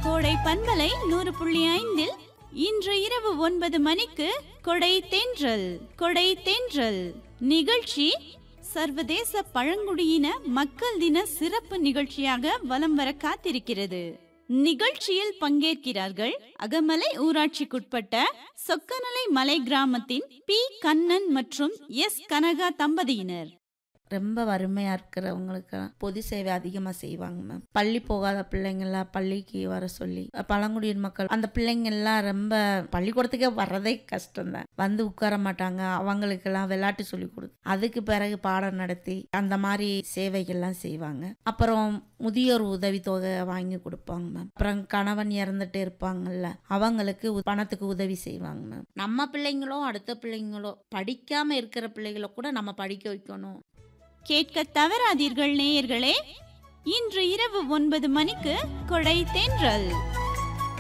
கோடை பண்பலை நூறு புள்ளி ஐந்தில் இன்று இரவு ஒன்பது மணிக்கு கொடை தென்றல் கொடை தென்றல் நிகழ்ச்சி சர்வதேச பழங்குடியின மக்கள் தின சிறப்பு நிகழ்ச்சியாக வலம் வர காத்திருக்கிறது நிகழ்ச்சியில் பங்கேற்கிறார்கள் அகமலை ஊராட்சிக்குட்பட்ட சொக்கநலை மலை கிராமத்தின் பி கண்ணன் மற்றும் எஸ் கனகா தம்பதியினர் ரொம்ப வறுமையாக இருக்கிறவங்களுக்கு பொது சேவை அதிகமாக செய்வாங்க மேம் பள்ளி போகாத பிள்ளைங்கள்லாம் பள்ளிக்கு வர சொல்லி பழங்குடியின மக்கள் அந்த பிள்ளைங்கள்லாம் ரொம்ப பள்ளிக்கூடத்துக்கே வர்றதே கஷ்டம்தான் வந்து உட்கார மாட்டாங்க அவங்களுக்கெல்லாம் விளையாட்டு சொல்லி கொடுத்து அதுக்கு பிறகு பாடம் நடத்தி அந்த மாதிரி சேவைகள்லாம் செய்வாங்க அப்புறம் முதியோர் உதவித்தொகை வாங்கி கொடுப்பாங்க மேம் அப்புறம் கணவன் இறந்துட்டு இருப்பாங்கல்ல அவங்களுக்கு உ- பணத்துக்கு உதவி செய்வாங்க மேம் நம்ம பிள்ளைங்களோ அடுத்த பிள்ளைங்களோ படிக்காம இருக்கிற பிள்ளைகள கூட நம்ம படிக்க வைக்கணும் கேட்க தவறாதீர்கள் நேயர்களே இன்று இரவு ஒன்பது மணிக்கு கொடை தென்றல்